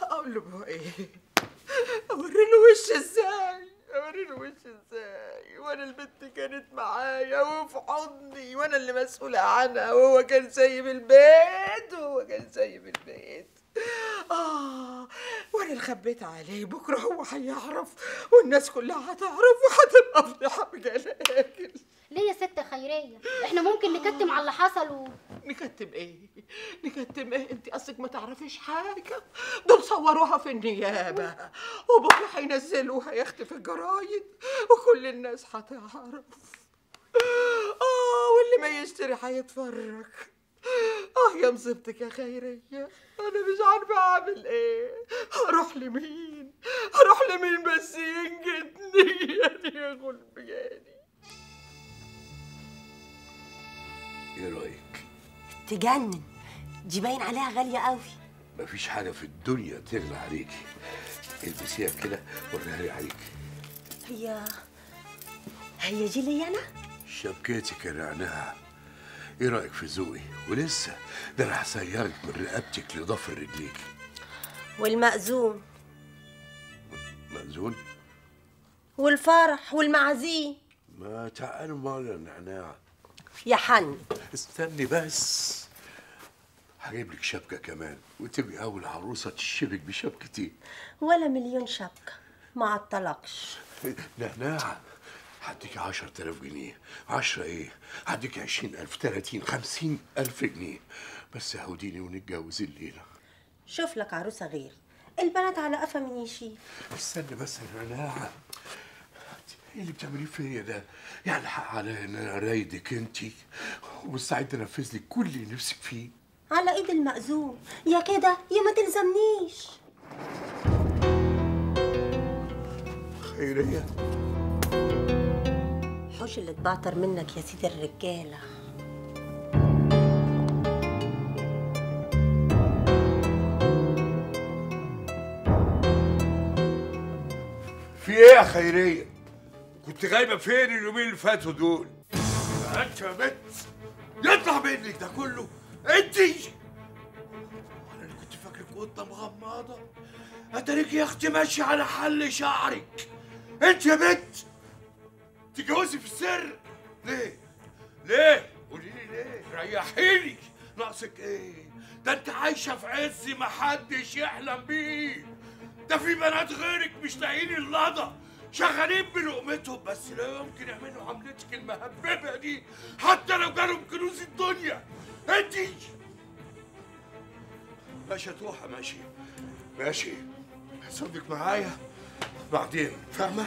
اقول له ايه اوري له وش ازاي اوري له وش ازاي وانا البنت كانت معايا وفي حضني وانا اللي مسؤوله عنها وهو كان سايب البيت وهو كان سايب البيت اه وانا اللي خبيت عليه بكره هو هيعرف والناس كلها هتعرف وهتبقى فضيحه بجلاجل ليه يا ست خيريه احنا ممكن نكتم على اللي حصل و... نكتم ايه نكتم ايه انت اصلك ما تعرفيش حاجه دول صوروها في النيابه وبكره هينزلوها يا اختي في الجرايد وكل الناس هتعرف اه واللي ما يشتري هيتفرج اه يا مصيبتك يا خيريه انا مش عارفه اعمل ايه هروح لمين هروح لمين بس ينجدني يا غلبياني ايه رايك تجنن دي باين عليها غالية قوي مفيش حاجه في الدنيا تغلى عليكي البسيها كده وريها لي عليكي هي هي دي ليا انا شبكتك يا نعناع ايه رايك في ذوقي ولسه ده انا هسيرك من رقبتك لضفر رجليك والمأذون مأذون والفرح والمعازيم ما تعالوا معنا يا نعناع يا حن استني بس هجيب لك شبكه كمان وتبقي اول عروسه تشبك بشبكتي ولا مليون شبكة ما عطلكش نعناع هديك عشرة آلاف جنيه عشرة ايه هديك عشرين ألف تلاتين خمسين ألف جنيه بس هوديني ونتجوز الليلة شوف لك عروسة غير البنات على قفا من يشيل استنى بس يا نعناع ايه اللي بتعمليه فيا ده؟ يعني حق عليا ان انا رايدك انت ومستعد انفذ لك كل اللي نفسك فيه على ايد المأذون يا كده يا ما تلزمنيش خيرية حوش اللي اتبعتر منك يا سيدي الرجالة في ايه يا خيرية؟ كنت غايبة فين اليومين اللي فاتوا دول؟ انت يا بنت يطلع منك ده كله انت انا اللي كنت فاكرك قطة مغمضة اتاريك يا اختي ماشي على حل شعرك انت يا بنت تتجوزي في السر ليه؟ ليه؟ قولي لي ليه؟ ريحيني ناقصك ايه؟ ده انت عايشة في عز ما حدش يحلم بيه ده في بنات غيرك مش لاقيين اللضا شغالين بلقمتهم بس لا يمكن يعملوا عملتك المهببه دي حتى لو كانوا بكنوز الدنيا انت ماشي يا توحة ماشي ماشي صدق معايا بعدين فاهمة؟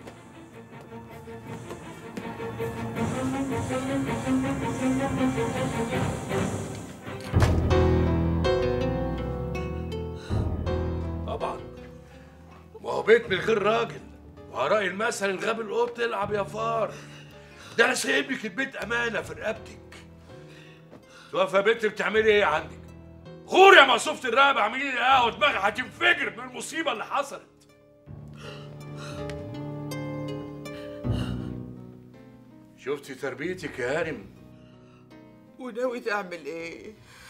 طبعا ما هو بيت من غير راجل وراء المثل الغاب القط العب يا فار ده انا سايب لك البيت امانه في رقبتك توقف يا بنت بتعملي ايه عندك؟ غور يا مقصوفة الرقبة اعملي لي قهوة دماغي هتنفجر من المصيبة اللي حصلت شفتي تربيتك يا هارم وناوي تعمل ايه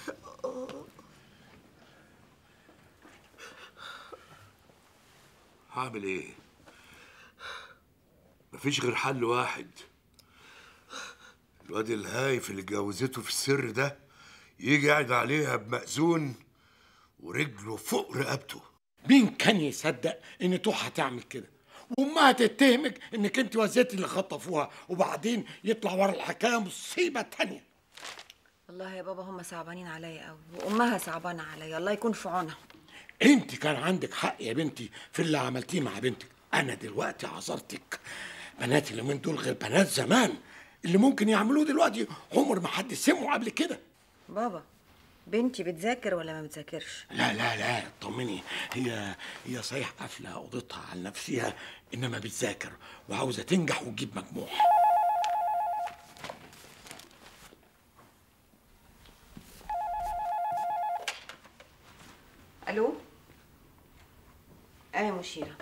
هعمل ايه؟ مفيش غير حل واحد الواد الهايف اللي اتجوزته في السر ده يجي قاعد عليها بمأذون ورجله فوق رقبته مين كان يصدق ان توحة تعمل كده وامها تتهمك انك انت وزيتي اللي خطفوها وبعدين يطلع ورا الحكايه مصيبه تانية والله يا بابا هم صعبانين عليا قوي وامها صعبانه عليا الله يكون في عونها انت كان عندك حق يا بنتي في اللي عملتيه مع بنتك انا دلوقتي عذرتك بنات اليومين دول غير بنات زمان اللي ممكن يعملوه دلوقتي عمر ما حد سمعه قبل كده بابا بنتي بتذاكر ولا ما بتذاكرش لا لا لا اطمني هي هي صحيح قافله اوضتها على نفسها انما بتذاكر وعاوزه تنجح وتجيب مجموع الو ايه يا مشيره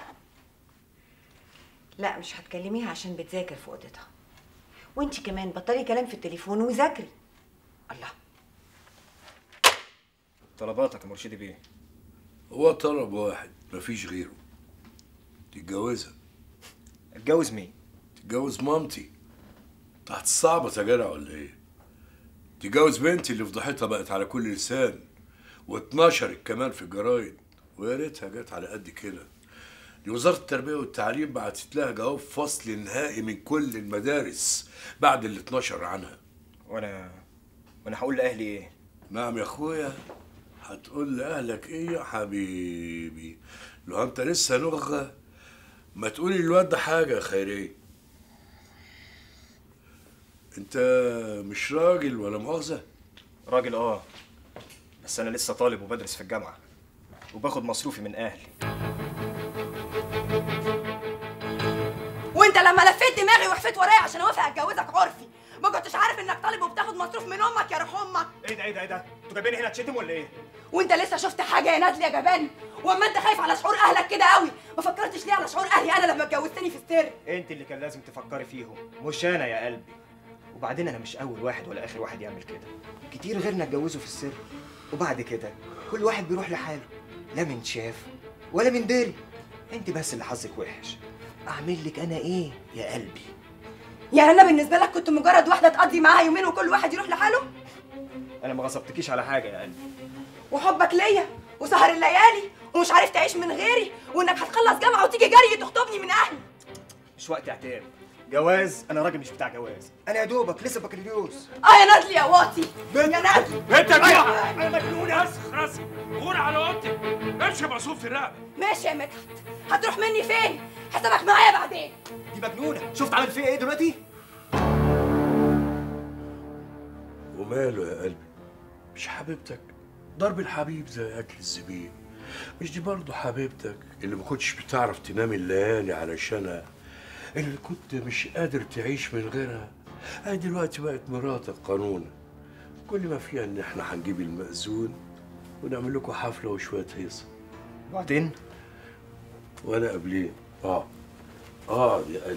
لا مش هتكلميها عشان بتذاكر في اوضتها وانتي كمان بطلي كلام في التليفون وذاكري الله طلباتك يا مرشدي بيه هو طلب واحد مفيش غيره تتجوزها اتجوز مين؟ تتجوز مامتي تحت الصعبة يا جدع ولا ايه؟ تتجوز بنتي اللي فضحتها بقت على كل لسان واتنشرت كمان في الجرايد ويا ريتها جت على قد كده دي وزارة التربية والتعليم بعتت لها جواب فصل نهائي من كل المدارس بعد اللي اتنشر عنها وانا وانا هقول لاهلي ايه؟ نعم يا اخويا هتقول لاهلك ايه يا حبيبي لو انت لسه نغة ما تقولي للواد ده حاجة يا خيرية انت مش راجل ولا مؤاخذة راجل اه بس انا لسه طالب وبدرس في الجامعه وباخد مصروفي من اهلي وانت لما لفيت دماغي وحفيت ورايا عشان اوافق اتجوزك عرفي ما كنتش عارف انك طالب وبتاخد مصروف من امك يا روح امك ايه ده ايه ده ايه ده؟ انتوا جايبيني هنا تشتم ولا ايه؟ وانت لسه شفت حاجه يا نادل يا جبان واما انت خايف على شعور اهلك كده قوي ما فكرتش ليه على شعور اهلي انا لما اتجوزتني في السر انت اللي كان لازم تفكري فيهم مش انا يا قلبي وبعدين انا مش اول واحد ولا اخر واحد يعمل كده كتير غيرنا اتجوزوا في السر وبعد كده كل واحد بيروح لحاله لا من شاف ولا من داري انت بس اللي حظك وحش اعمل لك انا ايه يا قلبي يعني انا بالنسبه لك كنت مجرد واحده تقضي معاها يومين وكل واحد يروح لحاله انا ما غصبتكيش على حاجه يا قلبي وحبك ليا وسهر الليالي ومش عارف تعيش من غيري وانك هتخلص جامعه وتيجي جري تخطبني من اهلي مش وقت اعتاب جواز انا راجل مش بتاع جواز انا يا دوبك لسه بكالوريوس اه يا نادل يا واطي يا نادل انت جوع انا مجنون يا راسي غور على اوضتك امشي مصروف في الرقبه ماشي يا مدحت هتروح مني فين حسابك معايا بعدين دي مجنونه شفت عمل فيها ايه دلوقتي وماله يا قلبي مش حبيبتك ضرب الحبيب زي اكل الزبيب مش دي برضه حبيبتك اللي ما كنتش بتعرف تنام الليالي علشانها اللي كنت مش قادر تعيش من غيرها هاي دلوقتي بقت مراتك قانون كل ما فيها ان احنا هنجيب المأذون ونعمل لكم حفله وشويه هيصه وبعدين وانا قبليه اه اه يا قلبي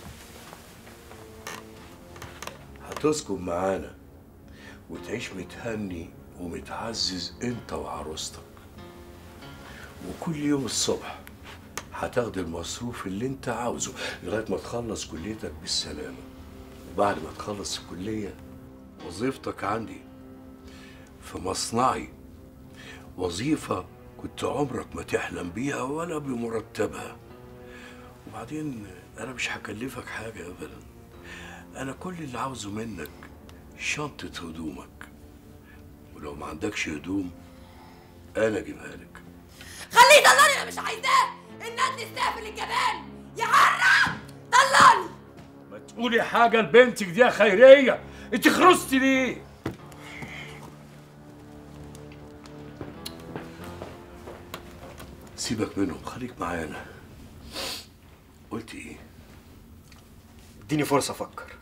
هتسكن معانا وتعيش متهني ومتعزز انت وعروستك وكل يوم الصبح هتاخد المصروف اللي انت عاوزه لغايه ما تخلص كليتك بالسلامه وبعد ما تخلص الكليه وظيفتك عندي في مصنعي وظيفه كنت عمرك ما تحلم بيها ولا بمرتبها وبعدين انا مش هكلفك حاجه ابدا انا كل اللي عاوزه منك شنطه هدومك ولو ما عندكش هدوم انا اجيبها لك خليه يطلعني انا مش عايزاه الناس تستقبل الجبان يا عرب طلعني ما تقولي حاجه لبنتك دي يا خيريه انت خرستي ليه سيبك منهم خليك معانا قلت ايه اديني فرصه افكر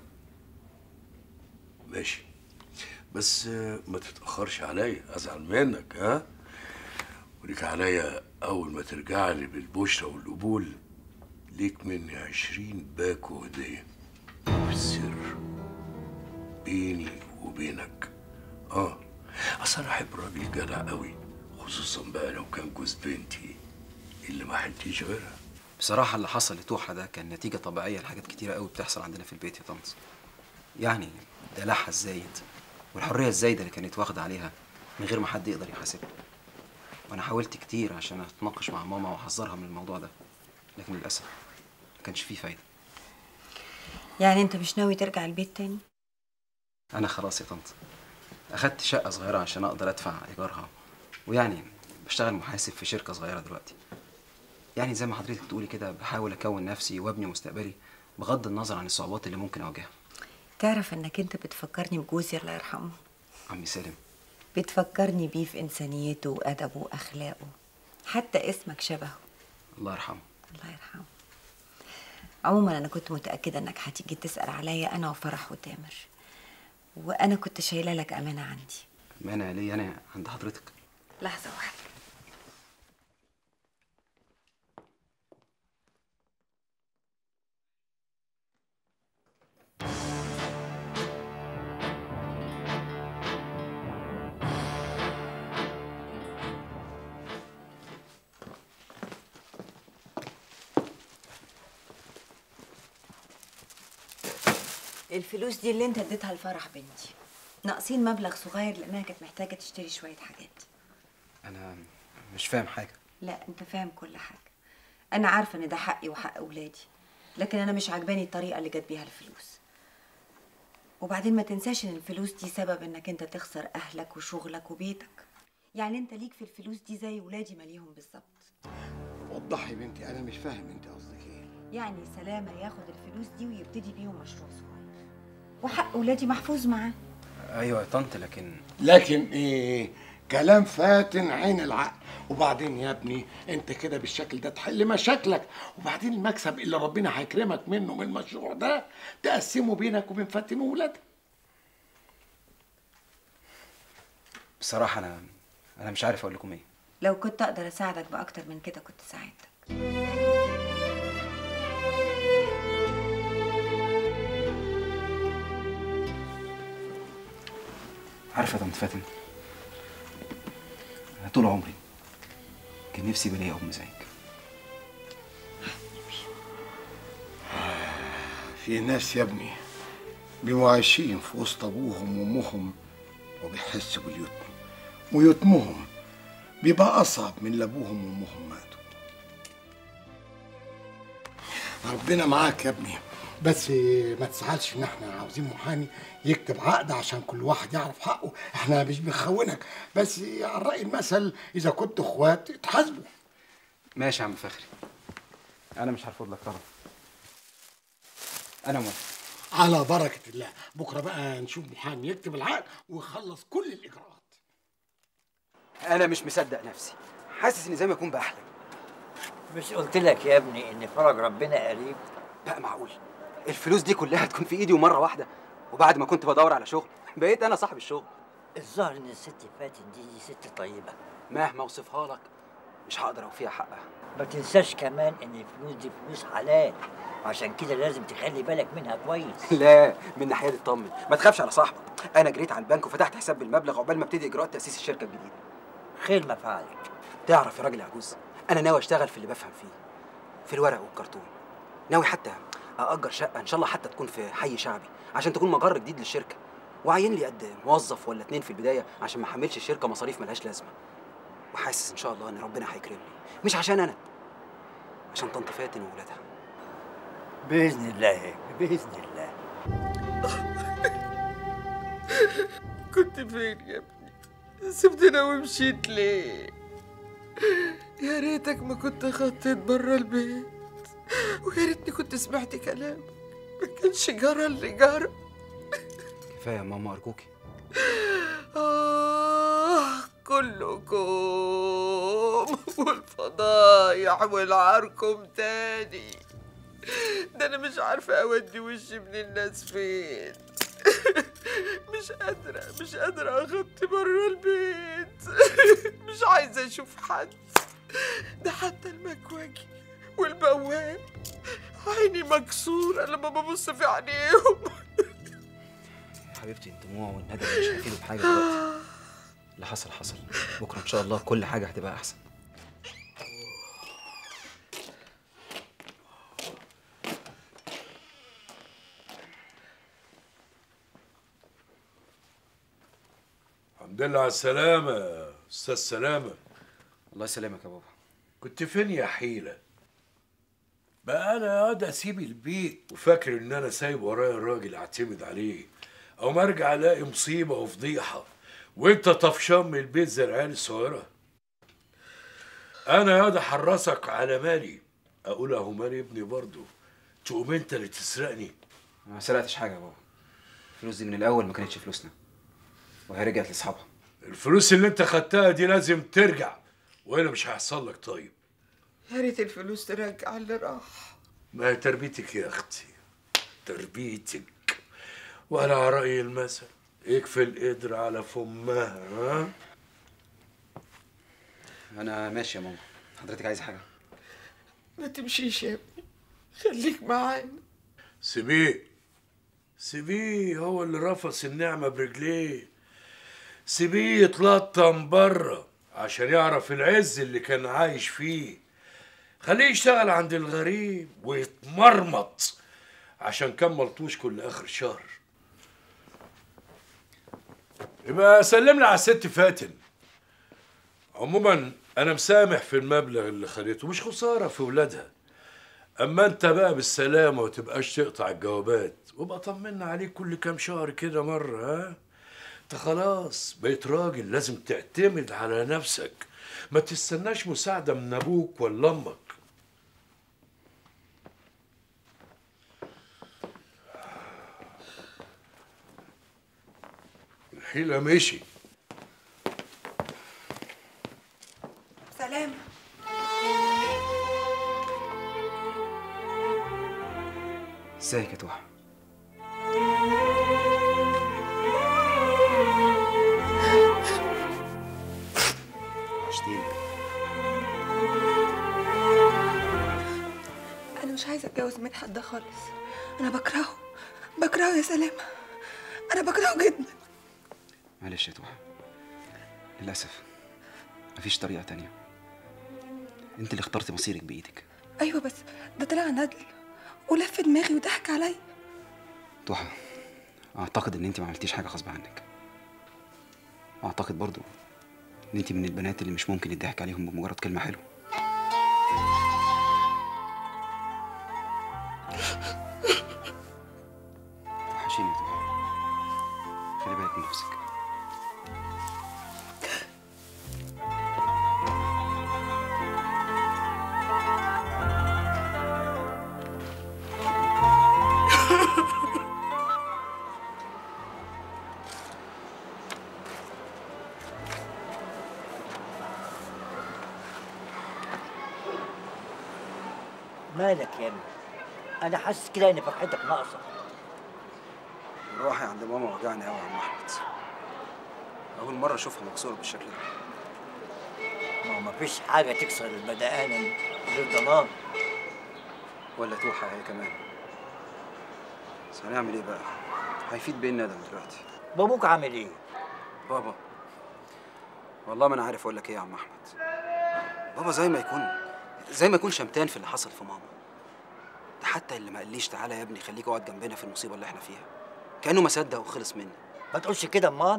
ماشي بس آه، ما تتأخرش عليا أزعل منك ها وليك عليا أول ما ترجع لي بالبشرة والقبول ليك مني عشرين باكو هدية في السر بيني وبينك اه أصل أنا أحب راجل جدع قوي خصوصا بقى لو كان جوز بنتي اللي ما حلتيش غيرها بصراحة اللي حصل لتوحة ده كان نتيجة طبيعية لحاجات كتيرة قوي بتحصل عندنا في البيت يا طنط يعني دلعها الزايد والحرية الزايدة اللي كانت واخدة عليها من غير ما حد يقدر يحاسبها وأنا حاولت كتير عشان أتناقش مع ماما وأحذرها من الموضوع ده لكن للأسف ما كانش فيه فايدة يعني انت مش ناوي ترجع البيت تاني أنا خلاص يا طنط أخدت شقة صغيرة عشان أقدر أدفع إيجارها ويعني بشتغل محاسب في شركة صغيرة دلوقتي يعني زي ما حضرتك بتقولي كده بحاول أكون نفسي وأبني مستقبلي بغض النظر عن الصعوبات اللي ممكن أواجهها تعرف انك انت بتفكرني بجوزي الله يرحمه عمي سالم بتفكرني بيه في انسانيته وادبه واخلاقه حتى اسمك شبهه الله يرحمه الله يرحمه عموما انا كنت متاكده انك هتيجي تسال عليا انا وفرح وتامر وانا كنت شايله لك امانه عندي مانع ليا أنا عند حضرتك لحظه واحده الفلوس دي اللي انت اديتها لفرح بنتي ناقصين مبلغ صغير لانها كانت محتاجه تشتري شويه حاجات انا مش فاهم حاجه لا انت فاهم كل حاجه انا عارفه ان ده حقي وحق اولادي لكن انا مش عاجباني الطريقه اللي جت بيها الفلوس وبعدين ما تنساش ان الفلوس دي سبب انك انت تخسر اهلك وشغلك وبيتك يعني انت ليك في الفلوس دي زي ولادي ماليهم بالظبط وضحي يا بنتي انا مش فاهم انت قصدك ايه يعني سلامه ياخد الفلوس دي ويبتدي بيهم مشروع صغير وحق ولادي محفوظ معاه ايوه يا طنط لكن لكن ايه كلام فاتن عين العقل وبعدين يا ابني انت كده بالشكل ده تحل مشاكلك وبعدين المكسب اللي ربنا هيكرمك منه من المشروع ده تقسمه بينك وبين فاتن وولادك بصراحه انا انا مش عارف اقول لكم ايه لو كنت اقدر اساعدك باكتر من كده كنت ساعدتك عارفه يا طنط فاتن انا طول عمري كان نفسي يبقى ليا ام زيك في ناس يا ابني بيبقوا عايشين في وسط ابوهم وامهم وبيحسوا باليتم ويتمهم بيبقى اصعب من اللي ابوهم وامهم ماتوا ربنا معاك يا ابني بس ما تزعلش ان احنا عاوزين محامي يكتب عقد عشان كل واحد يعرف حقه احنا مش بنخونك بس على رأي المثل اذا كنتوا اخوات اتحاسبوا ماشي يا عم فخري انا مش هرفض لك طبعا انا موافق على بركة الله بكرة بقى نشوف محامي يكتب العقد ويخلص كل الإجراءات انا مش مصدق نفسي حاسس اني زي ما اكون بحلم مش قلت لك يا ابني ان فرج ربنا قريب لا معقول الفلوس دي كلها تكون في ايدي ومره واحده وبعد ما كنت بدور على شغل بقيت انا صاحب الشغل الظاهر ان الست فاتن دي, دي ست طيبه مهما اوصفها لك مش هقدر اوفيها حقها ما تنساش كمان ان الفلوس دي فلوس حلال عشان كده لازم تخلي بالك منها كويس لا من ناحيه دي اطمن ما تخافش على صاحبك انا جريت على البنك وفتحت حساب بالمبلغ عقبال ما ابتدي اجراءات تاسيس الشركه الجديده خير ما فعلك تعرف يا راجل يا عجوز انا ناوي اشتغل في اللي بفهم فيه في الورق والكرتون ناوي حتى اجر شقه ان شاء الله حتى تكون في حي شعبي عشان تكون مقر جديد للشركه وعين لي قد موظف ولا اتنين في البدايه عشان ما احملش الشركه مصاريف ملهاش لازمه وحاسس ان شاء الله ان ربنا هيكرمني مش عشان انا عشان طنط فاتن وولادها باذن الله هيك باذن الله كنت فين يا ابني سبتنا ومشيت ليه يا ريتك ما كنت خطيت برا البيت ويا ريتني كنت سمعت كلامك ما كانش جرى اللي جرى كفايه يا ماما ارجوكي آه كلكم والفضايح والعاركم تاني ده انا مش عارفه اودي وشي من الناس فين مش قادرة مش قادرة أغطي بره البيت مش عايزة أشوف حد ده حتى المكواجي والبواب عيني مكسورة لما ببص في عينيهم حبيبتي الدموع والندم مش هيفيدوا بحاجه دلوقتي اللي حصل حصل بكره ان شاء الله كل حاجه هتبقى احسن الحمد لله على السلامة يا أستاذ سلامة الله يسلمك يا بابا كنت فين يا حيلة؟ بقى أنا قاعد أسيب البيت وفاكر إن أنا سايب ورايا الراجل أعتمد عليه أو ما أرجع ألاقي مصيبة وفضيحة وأنت طفشان من البيت زي العيال الصغيرة أنا ياض حرصك على مالي أقول أهو مالي ابني برضه تقوم أنت اللي تسرقني انا ما سرقتش حاجه يا بابا الفلوس دي من الاول ما كانتش فلوسنا وهي رجعت لاصحابها الفلوس اللي أنت خدتها دي لازم ترجع وأنا مش هيحصل لك طيب يا ريت الفلوس ترجع اللي راح ما هي تربيتك يا اختي تربيتك وعلى رأي المثل يكفي القدر على فمها ها انا ماشي يا ماما حضرتك عايزه حاجه ما تمشيش يا ابني خليك معانا سيبيه سيبيه هو اللي رفض النعمة برجليه سيبيه يتلطم بره عشان يعرف العز اللي كان عايش فيه خليه يشتغل عند الغريب ويتمرمط عشان كان ملطوش كل اخر شهر يبقى سلمنا على الست فاتن عموما انا مسامح في المبلغ اللي خدته مش خساره في ولادها اما انت بقى بالسلامه وتبقاش تقطع الجوابات وابقى طمنا عليك كل كام شهر كده مره ها انت خلاص بقيت راجل لازم تعتمد على نفسك ما تستناش مساعده من ابوك ولا امك الحيلة مشي سلام ازيك يا توحة وحشتيني انا مش عايزه اتجوز مدحت ده خالص انا بكرهه بكرهه يا سلام انا بكرهه جدا معلش يا توحة للأسف مفيش طريقة تانية انت اللي اخترتي مصيرك بإيدك ايوه بس ده طلع ندل ولف دماغي وضحك عليا توحة أعتقد إن أنت ما عملتيش حاجة غصب عنك وأعتقد برضو إن أنت من البنات اللي مش ممكن يضحك عليهم بمجرد كلمة حلوة وحشيني يا توحة خلي بالك من نفسك مالك يا ابني انا حاسس كده ان فرحتك ناقصه روحي عند ماما وجعني قوي يا عم أحمد أول مرة أشوفها مكسورة بالشكل ده ما هو مفيش حاجه تكسر البدقان غير ضمان ولا توحة هي كمان بس هنعمل إيه بقى؟ هيفيد بيه الندم دلوقتي بابوك عامل ايه؟ بابا والله ما انا عارف اقول لك ايه يا عم احمد بابا زي ما يكون زي ما يكون شمتان في اللي حصل في ماما ده حتى اللي ما قاليش تعالى يا ابني خليك اقعد جنبنا في المصيبه اللي احنا فيها كانه ما صدق وخلص مني ما تقولش كده امال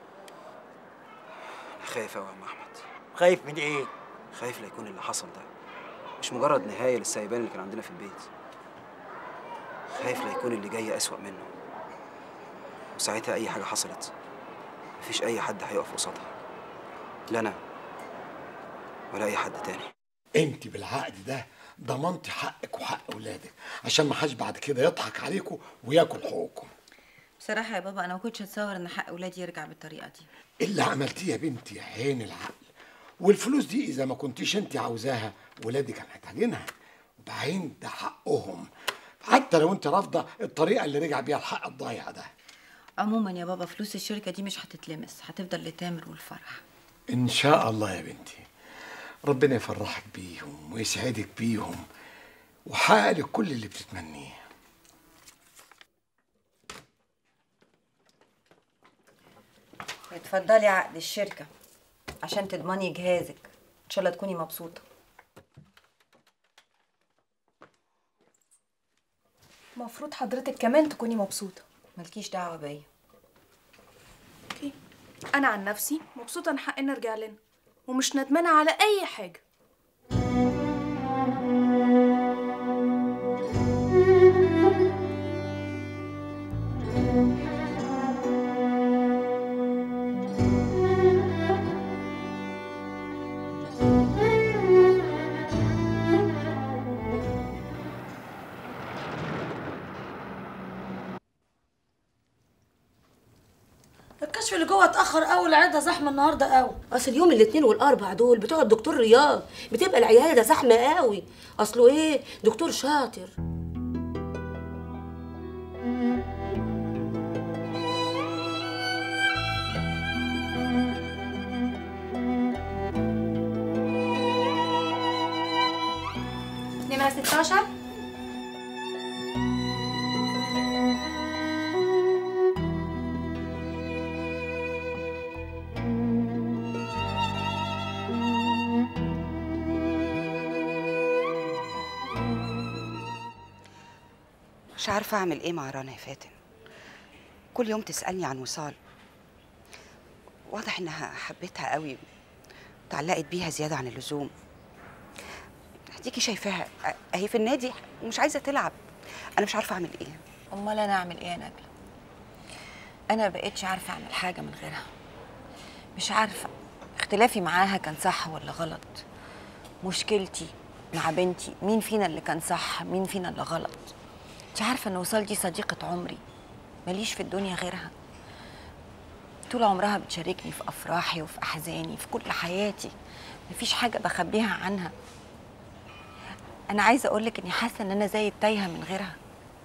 انا خايف قوي يا عم احمد خايف من ايه؟ خايف لا يكون اللي حصل ده مش مجرد نهايه للسايبان اللي كان عندنا في البيت خايف لا يكون اللي جاي اسوأ منه وساعتها اي حاجه حصلت مفيش اي حد هيقف قصادها لا انا ولا اي حد تاني انت بالعقد ده ضمنتي حقك وحق اولادك عشان ما حدش بعد كده يضحك عليكم وياكل حقوقكم بصراحه يا بابا انا ما كنتش اتصور ان حق اولادي يرجع بالطريقه دي اللي عملتيه يا بنتي عين العقل والفلوس دي اذا ما كنتيش انت عاوزاها ولادك كانوا محتاجينها وبعدين ده حقهم حتى لو انت رافضه الطريقه اللي رجع بيها الحق الضايع ده عموما يا بابا فلوس الشركه دي مش هتتلمس هتفضل لتامر والفرح ان شاء الله يا بنتي ربنا يفرحك بيهم ويسعدك بيهم وحقق لك كل اللي بتتمنيه اتفضلي عقد الشركه عشان تضمني جهازك ان شاء الله تكوني مبسوطه المفروض حضرتك كمان تكوني مبسوطة مالكيش دعوه بيا اوكي انا عن نفسي مبسوطة ان حقنا رجع لنا ومش ندمانة على اي حاجة الكشف اللي جوه اتاخر قوي العياده زحمه النهارده قوي اصل يوم الاثنين والاربع دول بتوع الدكتور رياض بتبقى العياده زحمه قوي اصله ايه دكتور شاطر نمرة 16 مش عارفة أعمل إيه مع رنا يا فاتن كل يوم تسألني عن وصال واضح إنها حبتها قوي وتعلقت بيها زيادة عن اللزوم هديكي شايفاها أ- أهي في النادي ومش عايزة تلعب أنا مش عارفة أعمل إيه امال انا اعمل ايه يا نبيل انا ما بقتش عارفه اعمل حاجه من غيرها مش عارفه اختلافي معاها كان صح ولا غلط مشكلتي مع بنتي مين فينا اللي كان صح مين فينا اللي غلط انت عارفه ان وصال دي صديقه عمري ماليش في الدنيا غيرها طول عمرها بتشاركني في افراحي وفي احزاني في كل حياتي مفيش حاجه بخبيها عنها انا عايزه اقولك اني حاسه ان انا زي التايهه من غيرها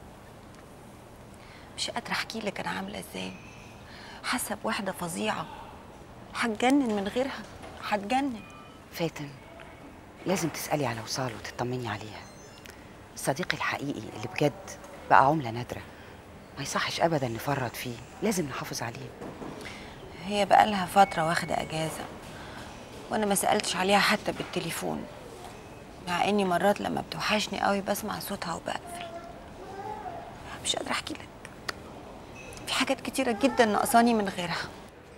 مش قادره احكي لك انا عامله ازاي حاسه بوحده فظيعه هتجنن من غيرها هتجنن فاتن لازم تسألي على وصال وتطمني عليها الصديق الحقيقي اللي بجد بقى عملة نادرة ما يصحش أبدا نفرط فيه لازم نحافظ عليه هي بقالها فتره واخده اجازه وانا ما سالتش عليها حتى بالتليفون مع اني مرات لما بتوحشني قوي بسمع صوتها وبقفل مش قادره احكي لك في حاجات كتيره جدا ناقصاني من غيرها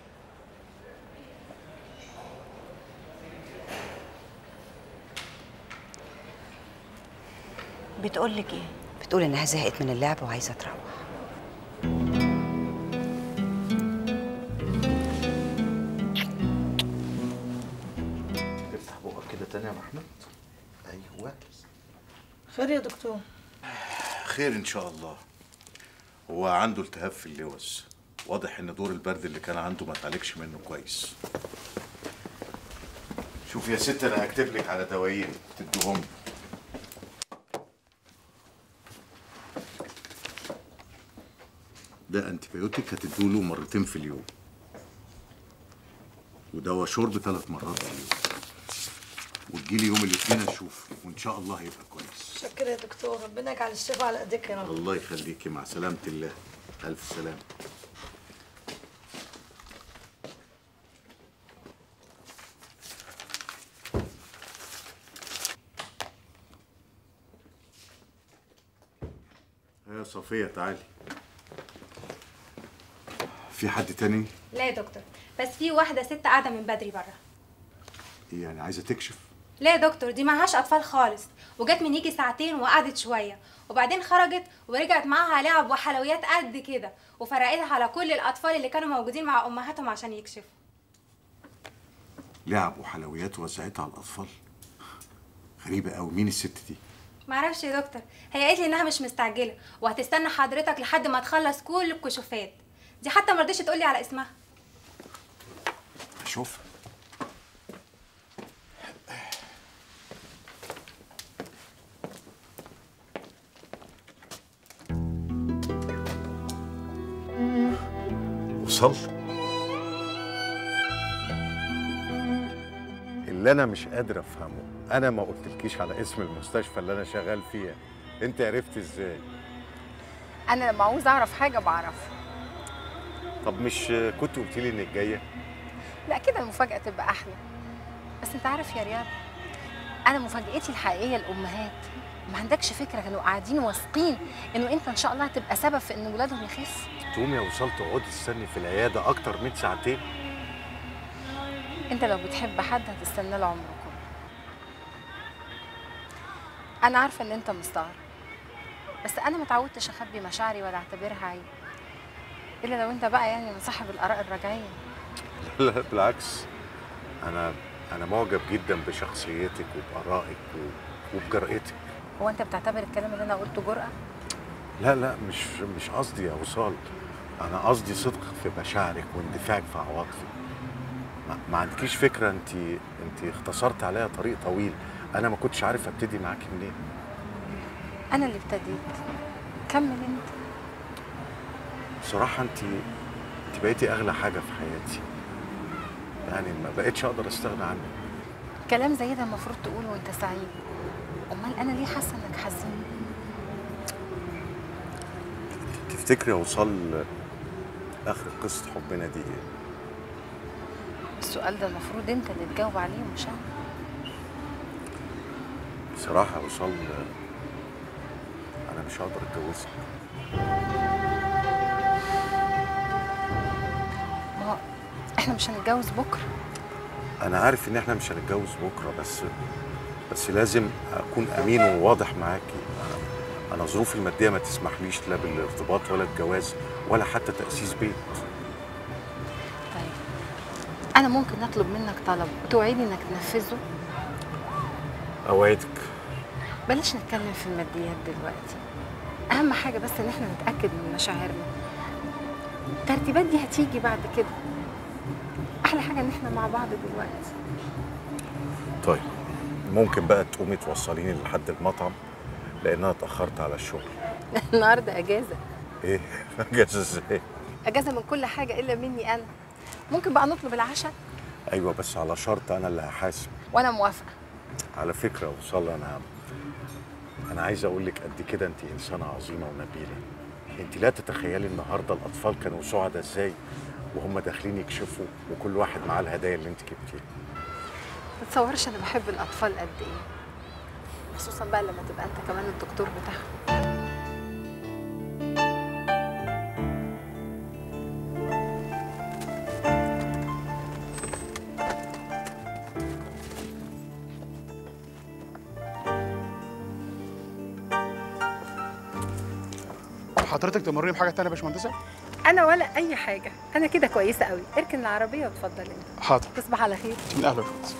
بتقولك ايه بتقول إنها زهقت من اللعب وعايزة تروح افتح بقك كده تاني يا محمد ايوه خير يا دكتور خير ان شاء الله هو عنده التهاب في اللوز واضح ان دور البرد اللي كان عنده ما اتعالجش منه كويس شوف يا ست انا هكتب لك على دوايين تديهم له. ده انتبيوتيك هتدوله مرتين في اليوم ودواء شرب ثلاث مرات في اليوم وتجيلي يوم الاثنين اشوف وان شاء الله هيبقى كويس شكرا يا دكتور ربنا يجعل الشفاء على ايديك يا رب الله يخليكي مع سلامة الله ألف سلامة يا صفية تعالي في حد تاني لا يا دكتور بس في واحدة ست قاعدة من بدري بره يعني عايزة تكشف لا يا دكتور دي معهاش أطفال خالص وجت من يجي ساعتين وقعدت شوية وبعدين خرجت ورجعت معاها لعب وحلويات قد كده وفرقتها على كل الأطفال اللي كانوا موجودين مع أمهاتهم عشان يكشفوا لعب وحلويات وزعتها على الأطفال غريبة أوي مين الست دي معرفش يا دكتور هي قالت لي إنها مش مستعجلة وهتستنى حضرتك لحد ما تخلص كل الكشوفات دي حتى مرضتش تقولي على اسمها أشوف وصل اللي انا مش قادر افهمه انا ما قلتلكيش على اسم المستشفى اللي انا شغال فيها انت عرفت ازاي انا لما عاوز اعرف حاجه بعرفها طب مش كنت قلت لي انك جايه لا كده المفاجاه تبقى احلى بس انت عارف يا رياض انا مفاجاتي الحقيقيه الامهات ما عندكش فكره كانوا قاعدين واثقين انه انت ان شاء الله هتبقى سبب في ان ولادهم يخس تقومي يا وصلت تقعدي تستني في العياده اكتر من ساعتين انت لو بتحب حد هتستنى له عمره كله انا عارفه ان انت مستغرب بس انا ما اتعودتش اخبي مشاعري ولا اعتبرها عيب الا لو انت بقى يعني من صاحب الاراء الرجعيه لا بالعكس انا انا معجب جدا بشخصيتك وبارائك و- وبجرأتك هو انت بتعتبر الكلام اللي انا قلته جرأة لا لا مش مش قصدي يا وصال انا قصدي صدق في مشاعرك واندفاعك في عواطفك ما, ما عندكيش فكره انت انت اختصرت عليا طريق طويل انا ما كنتش عارف ابتدي معاكي منين انا اللي ابتديت كمل انت بصراحه انت انت بقيتي اغلى حاجه في حياتي يعني ما بقتش اقدر استغنى عنك كلام زي ده المفروض تقوله وانت سعيد امال انا ليه حاسه انك حزين تفتكري اوصل اخر قصه حبنا دي ايه السؤال ده المفروض انت اللي تجاوب عليه مش انا بصراحه اوصل انا مش هقدر اتجوزك ما هو احنا مش هنتجوز بكره انا عارف ان احنا مش هنتجوز بكره بس بس لازم اكون امين وواضح معاكي أنا- انا ظروفي الماديه ما تسمحليش لا بالارتباط ولا الجواز ولا حتى تاسيس بيت طيب انا ممكن اطلب منك طلب وتوعدني انك تنفذه اوعدك بلاش نتكلم في الماديات دلوقتي اهم حاجه بس ان احنا نتاكد من مشاعرنا الترتيبات دي هتيجي بعد كده احلى حاجه ان احنا مع بعض دلوقتي طيب ممكن بقى تقومي توصليني لحد المطعم لان انا اتاخرت على الشغل النهارده اجازه ايه اجازه ازاي اجازه من كل حاجه الا مني انا ممكن بقى نطلب العشاء ايوه بس على شرط انا اللي هحاسب وانا موافقه على فكره وصل انا انا عايز اقول لك قد كده انت انسانه عظيمه ونبيله انت لا تتخيلي النهارده الاطفال كانوا سعداء ازاي وهم داخلين يكشفوا وكل واحد معاه الهدايا اللي انت جبتيها ما تتصورش انا بحب الاطفال قد ايه خصوصا بقى لما تبقى انت كمان الدكتور بتاعهم حضرتك تمرني بحاجه تانية يا باشمهندسه انا ولا اي حاجه انا كده كويسه قوي اركن العربيه واتفضل انت حاضر تصبح على خير من اهلا وسهلا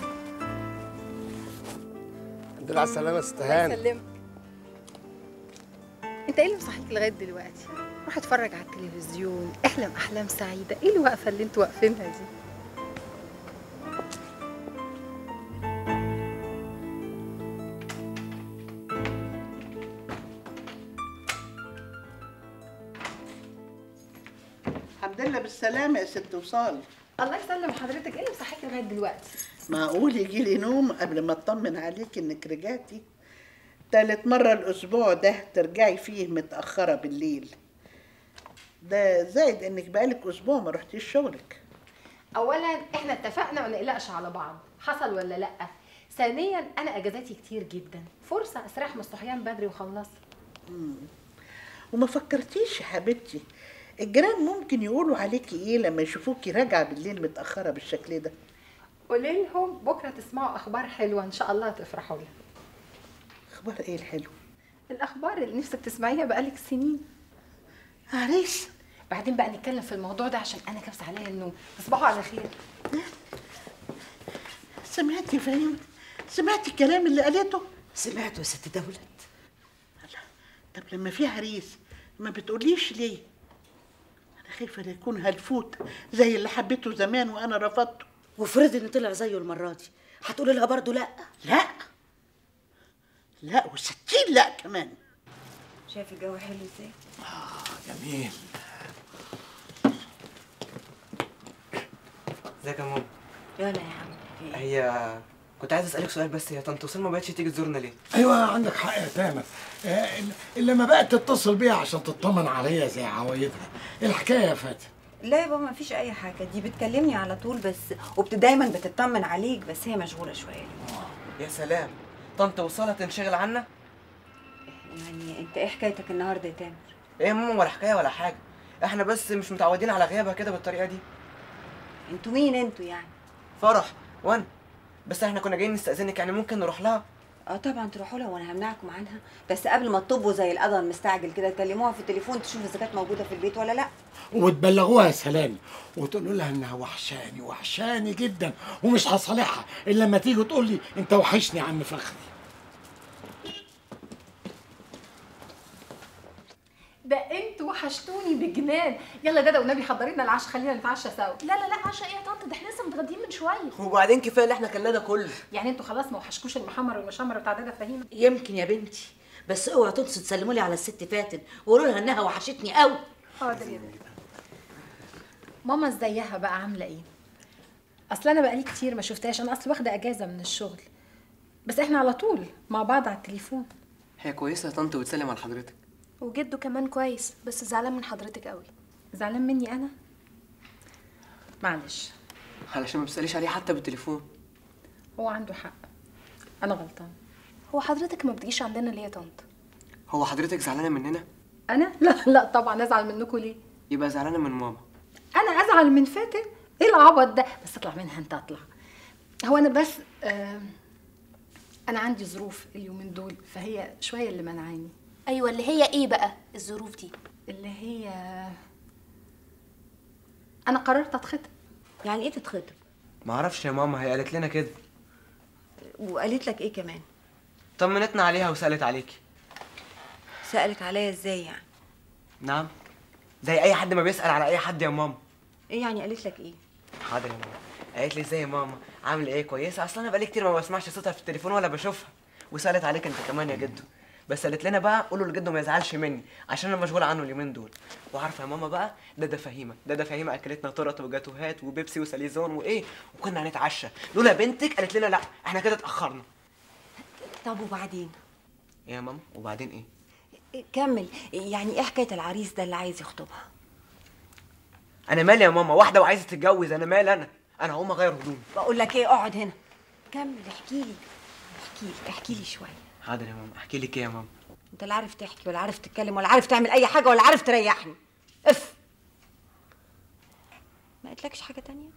الحمد لله على السلامه يا ست الله هاني يسلمك انت ايه اللي مصحيك لغايه دلوقتي روح اتفرج على التلفزيون احلم احلام سعيده ايه الوقفه اللي انتوا واقفينها دي الحمد لله بالسلامة يا ست وصال الله يسلم حضرتك ايه اللي مصحيك لغايه دلوقتي معقول يجي لي نوم قبل ما اطمن عليك انك رجعتي تالت مرة الأسبوع ده ترجعي فيه متأخرة بالليل ده زائد انك بقالك أسبوع ما رحتيش شغلك اولا احنا اتفقنا ما نقلقش على بعض حصل ولا لا ثانيا انا اجازاتي كتير جدا فرصه استريح من الصحيان بدري وخلص مم. وما فكرتيش يا حبيبتي الجيران ممكن يقولوا عليكي ايه لما يشوفوكي راجعة بالليل متأخرة بالشكل ده قولي لهم بكره تسمعوا اخبار حلوه ان شاء الله تفرحوا لها اخبار ايه الحلو الاخبار اللي نفسك تسمعيها بقالك سنين عريس بعدين بقى نتكلم في الموضوع ده عشان انا كبس عليا النوم تصبحوا على خير سمعتي يا فهيم سمعتي الكلام اللي قالته سمعته يا ست دولت طب لما في عريس ما بتقوليش ليه انا خايفه لا يكون هلفوت زي اللي حبيته زمان وانا رفضته وافرضي ان طلع زيه المره دي هتقولي لها برضه لا لا لا وستين لا كمان شايف الجو حلو ازاي جميل ازيك يا ماما يلا يا عم هي كنت عايز اسالك سؤال بس هي طنط وسام ما بقتش تيجي تزورنا ليه ايوه عندك حق يا تامر آه، الا لما بقت تتصل بيها عشان تطمن عليا زي عوايدها ايه الحكايه يا فاتن لا يا بابا ما فيش اي حاجه دي بتكلمني على طول بس وبت دايما بتطمن عليك بس هي مشغوله شويه يا سلام طنط وصالة تنشغل عنا يعني انت ايه حكايتك النهارده يا تامر ايه يا ماما ولا حكايه ولا حاجه احنا بس مش متعودين على غيابها كده بالطريقه دي انتوا مين انتوا يعني فرح وانا بس احنا كنا جايين نستأذنك يعني ممكن نروح لها اه طبعا تروحوا لها وانا همنعكم عنها بس قبل ما تطبوا زي القضا المستعجل كده تكلموها في التليفون تشوف اذا كانت موجوده في البيت ولا لا وتبلغوها سلامي وتقولوا لها انها وحشاني وحشاني جدا ومش هصالحها الا لما تيجي تقول لي انت وحشني يا عم فخري ده انتوا وحشتوني بجنان يلا دادا والنبي حضري لنا العشاء خلينا نتعشى سوا لا لا لا عشاء ايه يا طنط ده احنا لسه متغدين من شويه وبعدين كفايه اللي احنا كلنا ده كله يعني انتوا خلاص ما وحشكوش المحمر والمشمر بتاع دادا فهيم يمكن يا بنتي بس اوعى تنسوا تسلموا لي على الست فاتن وقولوا لها انها وحشتني قوي حاضر يا دادا ماما ازيها بقى عامله ايه اصل انا بقالي كتير ما شفتهاش انا اصل واخده اجازه من الشغل بس احنا على طول مع بعض على التليفون هي كويسه يا طنط وتسلم على حضرتك وجده كمان كويس بس زعلان من حضرتك قوي زعلان مني انا معلش علشان ما بتساليش عليه حتى بالتليفون هو عنده حق انا غلطان هو حضرتك ما بتجيش عندنا ليه يا طنط هو حضرتك زعلانه مننا انا لا لا طبعا ازعل منكم ليه يبقى زعلانه من ماما انا ازعل من فاتن ايه العبط ده بس اطلع منها انت اطلع هو انا بس آه انا عندي ظروف اليومين دول فهي شويه اللي منعاني ايوه اللي هي ايه بقى الظروف دي اللي هي انا قررت اتخطب يعني ايه تتخطب ما اعرفش يا ماما هي قالت لنا كده وقالت لك ايه كمان طمنتنا عليها وسالت عليكي سالت عليا ازاي يعني نعم زي اي حد ما بيسال على اي حد يا ماما ايه يعني قالت لك ايه حاضر يا ماما قالت لي ازاي يا ماما عامله ايه كويسه اصلا انا بقالي كتير ما بسمعش صوتها في التليفون ولا بشوفها وسالت عليك انت كمان يا جدو بس قالت لنا بقى قولوا لجدو ما يزعلش مني عشان انا مشغول عنه اليومين دول وعارفه يا ماما بقى ده ده فهيمه ده ده فهيمه اكلتنا تورت وجاتوهات وبيبسي وساليزون وايه وكنا هنتعشى لولا بنتك قالت لنا لا احنا كده اتاخرنا طب وبعدين ايه يا ماما وبعدين ايه كمل يعني ايه حكايه العريس ده اللي عايز يخطبها انا مالي يا ماما واحده وعايزه تتجوز انا مالي انا انا هقوم اغير هدومي بقول لك ايه اقعد هنا كمل احكي لي احكي لي احكي لي شويه حاضر يا ماما احكي لك ايه يا ماما انت لا عارف تحكي ولا عارف تتكلم ولا عارف تعمل اي حاجه ولا عارف تريحني اف ما قلتلكش حاجه تانية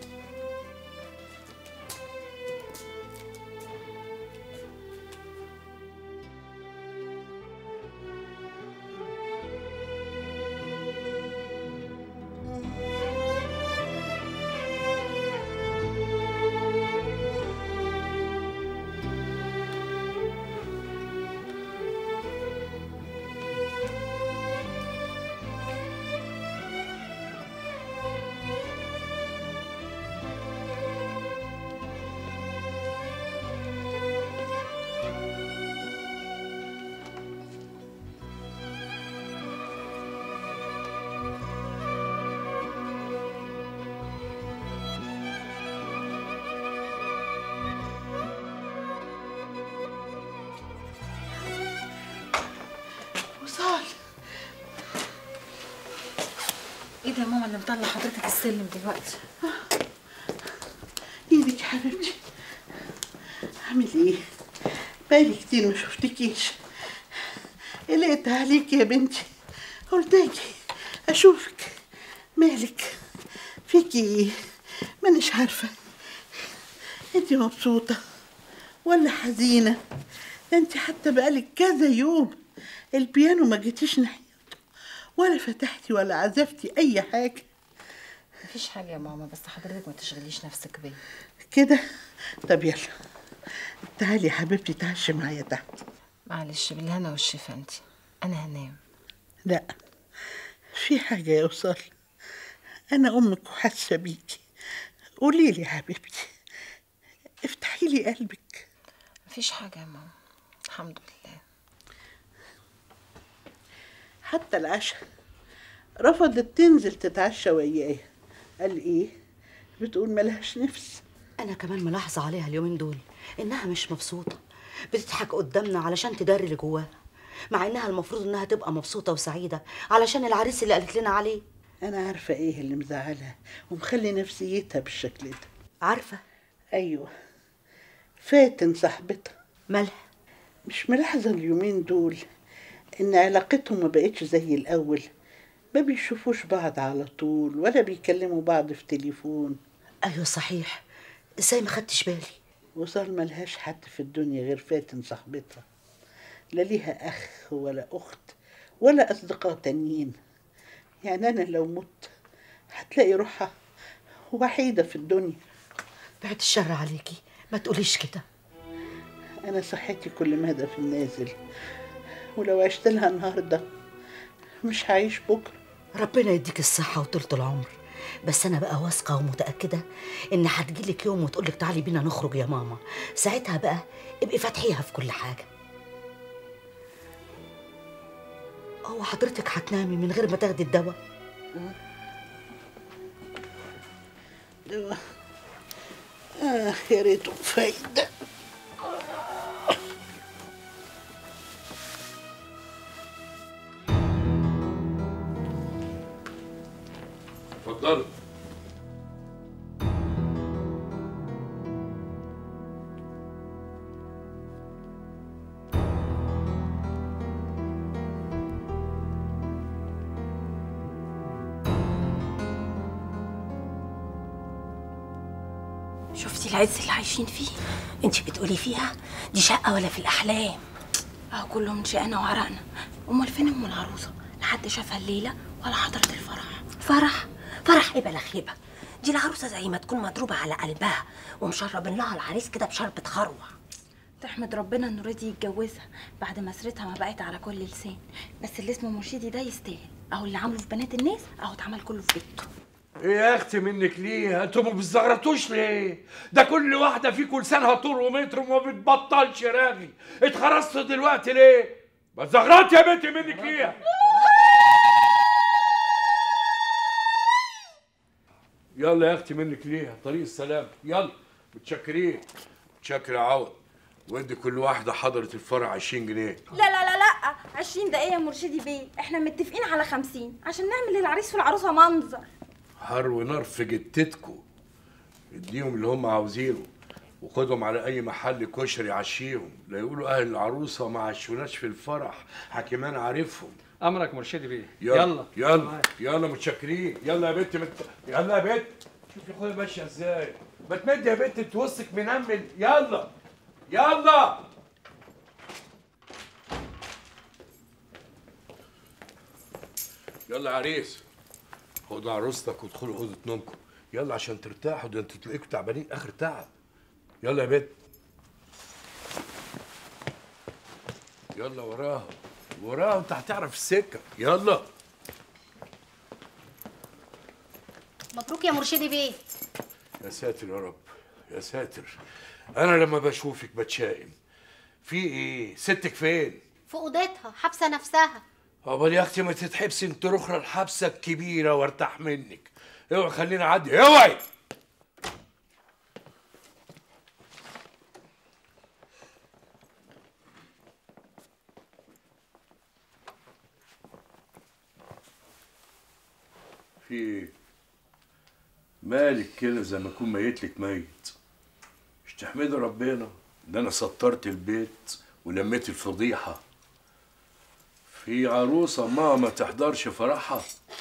وصال ايه ده يا ماما اللي مطلع حضرتك السلم دلوقتي ايدك يا حبيبتي عامل ايه بقالي كتير ما شفتكيش قلقت عليك يا بنتي قلت اجي اشوفك مالك فيكي ايه مانيش عارفه انت مبسوطه ولا حزينه ده انت حتى بقالك كذا يوم البيانو ما جيتيش ناحيته ولا فتحتي ولا عزفتي اي حاجه مفيش حاجه يا ماما بس حضرتك ما تشغليش نفسك بيا كده طب يلا تعالي يا حبيبتي تعشي معايا تحت معلش بالهنا والشفا انت انا هنام لا في حاجة يا وصال أنا أمك وحاسة بيكي قولي لي يا حبيبتي افتحي لي قلبك مفيش حاجه يا ماما الحمد لله حتى العشاء رفضت تنزل تتعشى ويايا قال إيه بتقول ملهاش نفس انا كمان ملاحظه عليها اليومين دول انها مش مبسوطه بتضحك قدامنا علشان تداري اللي جواها مع انها المفروض انها تبقى مبسوطه وسعيده علشان العريس اللي قالت لنا عليه أنا عارفة إيه اللي مزعلها ومخلي نفسيتها بالشكل ده عارفة أيوة فاتن صاحبتها مالها مش ملاحظة اليومين دول إن علاقتهم ما بقتش زي الأول ما بيشوفوش بعض على طول ولا بيكلموا بعض في تليفون ايوه صحيح ازاي ما خدتش بالي وصال ملهاش حد في الدنيا غير فاتن صاحبتها لا ليها أخ ولا أخت ولا أصدقاء تانيين يعني أنا لو مت هتلاقي روحها وحيدة في الدنيا بعد الشر عليكي ما تقوليش كده أنا صحتي كل مدى في النازل ولو عشت لها النهاردة مش هعيش بكرة ربنا يديك الصحة وطولة العمر بس أنا بقى واثقة ومتأكدة إن هتجيلك يوم وتقولك تعالي بينا نخرج يا ماما ساعتها بقى ابقي فاتحيها في كل حاجة هو حضرتك هتنامي من غير ما تاخدي الدواء دواء آه يا ريته فايدة اتفضلوا شفتي العز اللي عايشين فيه انت بتقولي فيها دي شقه ولا في الاحلام اهو كله من شقنا وعرقنا امال فين ام العروسه لا حد شافها الليله ولا حضرت الفرح فرح فرح ايه بلا خيبه دي العروسه زي ما تكون مضروبه على قلبها ومشربين لها العريس كده بشربة خروع تحمد ربنا انه رضي يتجوزها بعد ما سيرتها ما بقت على كل لسان بس اللي اسمه مرشدي ده يستاهل اهو اللي عمله في بنات الناس اهو اتعمل كله في بيته ايه يا اختي منك ليه انتوا ما بتزغرطوش ليه ده كل واحده فيكم لسانها طول ومتر وما بتبطلش راغي اتخرجت دلوقتي ليه ما تزغرطي يا بنتي منك ليه يلا يا اختي منك ليه طريق السلام يلا متشكرين متشكر يا عوض وادي كل واحده حضرت الفرع 20 جنيه لا لا لا لا 20 دقيقة يا مرشدي بيه احنا متفقين على 50 عشان نعمل للعريس والعروسة منظر حر ونار في جتتكو اديهم اللي هم عاوزينه وخدهم على اي محل كشري يعشيهم لا يقولوا اهل العروسه ما عشوناش في الفرح حكيمان عارفهم امرك مرشدي بيه يلا يلا يلا متشكرين يلا يا بنت مت... يلا يا بنت شوفي اخويا ماشيه ازاي ما تمد يا بنت انت وسطك منمل يلا يلا يلا يا عريس خدوا عروستك وادخلوا اوضه نومكم يلا عشان ترتاحوا ده انتوا تلاقيكم تعبانين اخر تعب يلا يا بنت يلا وراها وراها انت هتعرف السكه يلا مبروك يا مرشدي بيه يا ساتر يا رب يا ساتر انا لما بشوفك بتشائم في ايه ستك فين في اوضتها حابسه نفسها عقبال يا اختي ما تتحبسي انت اخرى الحبسه الكبيره وارتاح منك اوعي خليني اعدي اوعي في ايه مالك كده زي ما اكون ميت لك ميت مش تحمدي ربنا ان انا سطرت البيت ولميت الفضيحه في عروسه ما ما تحضرش فرحها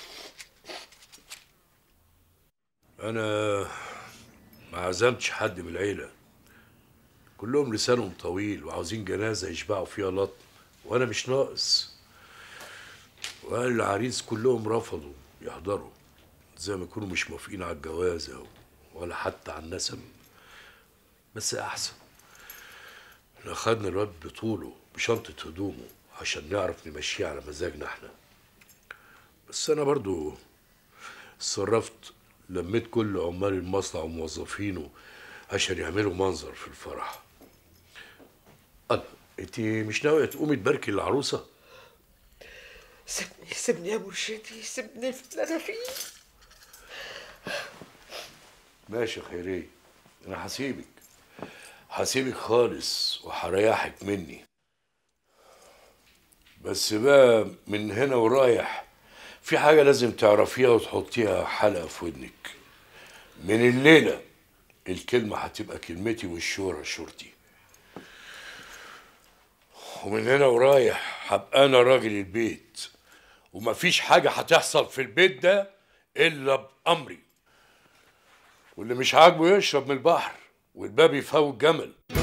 انا ما عزمتش حد من العيله كلهم لسانهم طويل وعاوزين جنازه يشبعوا فيها لطم وانا مش ناقص واهل العريس كلهم رفضوا يحضروا زي ما يكونوا مش موافقين على الجوازه ولا حتى على النسب بس احسن احنا خدنا الواد بطوله بشنطه هدومه عشان نعرف نمشيه على مزاجنا احنا بس انا برضو اتصرفت لميت كل عمال المصنع وموظفينه عشان يعملوا منظر في الفرح الله انت مش ناويه تقومي تباركي العروسه سيبني سيبني يا مرشدي سيبني في اللي انا فيه ماشي يا خيرية انا هسيبك هسيبك خالص وهريحك مني بس بقى من هنا ورايح في حاجة لازم تعرفيها وتحطيها حلقة في ودنك من الليلة الكلمة هتبقى كلمتي والشورى شورتي ومن هنا ورايح هبقى أنا راجل البيت ومفيش حاجة هتحصل في البيت ده إلا بأمري واللي مش عاجبه يشرب من البحر والباب يفوت جمل